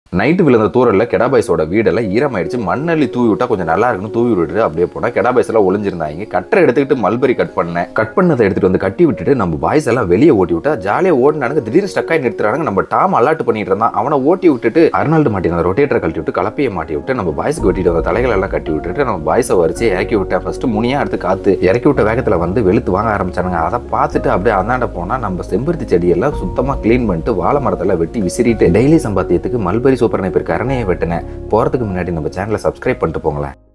night விழுந்த தூரல்ல கெடாபாய்ஸோட வீடெல்லாம் ஈரமாயிடுச்சு மண்ணள்ளி தூவி விட்டா கொஞ்சம் நல்லா இருக்குன்னு தூவி விட்டுட்டு அப்படியே போனா கெடாபாய்ஸ் எல்லாம் ஒளிஞ்சிருந்தாங்க கட்டரை எடுத்துக்கிட்டு மல்பரி கட் பண்ணேன் கட் பண்ணதை எடுத்துட்டு வந்து கட்டி விட்டுட்டு நம்ம பாய்ஸ் எல்லாம் வெளியே ஓட்டி விட்டா ஜாலியா ஓடினானுங்க திடீர்னு ஸ்டக்காய் நிறுத்துறாங்க நம்ம டாம் அலாட்டு பண்ணிட்டு இருந்தான் அவனை ஓட்டி விட்டுட்டு அர்னால்டு மாட்டி அந்த ரொட்டேட்டரை கழட்டி விட்டு கலப்பையை மாட்டி விட்டு நம்ம பாய்ஸ்க்கு வெட்டிட்டு வந்த தலைகள் எல்லாம் கட்டி விட்டுட்டு நம்ம பாய்ஸை வரிச்சு இறக்கி விட்டேன் ஃபர்ஸ்ட் முனியா எடுத்து காத்து இறக்கி விட்ட வேகத்துல வந்து வெளுத்து வாங்க ஆரம்பிச்சானுங்க அதை பார்த்துட்டு அப்படியே அந்தாண்ட போனா நம்ம செம்பருத்தி செடியெல்லாம் சுத்தமா க்ளீன் பண்ணிட்டு வாழை மரத்தெல்லாம் வெட்டி விசிறிட்டு டெய்லி சம்பாத்தியத்துக்கு மல்பரி சூப்பர் நைப்பர் கரணையை வெட்டினேன் போறதுக்கு முன்னாடி நம்ம சேனலை சப்ஸ்கிரைப் பண்ணிட்டு போங்களேன்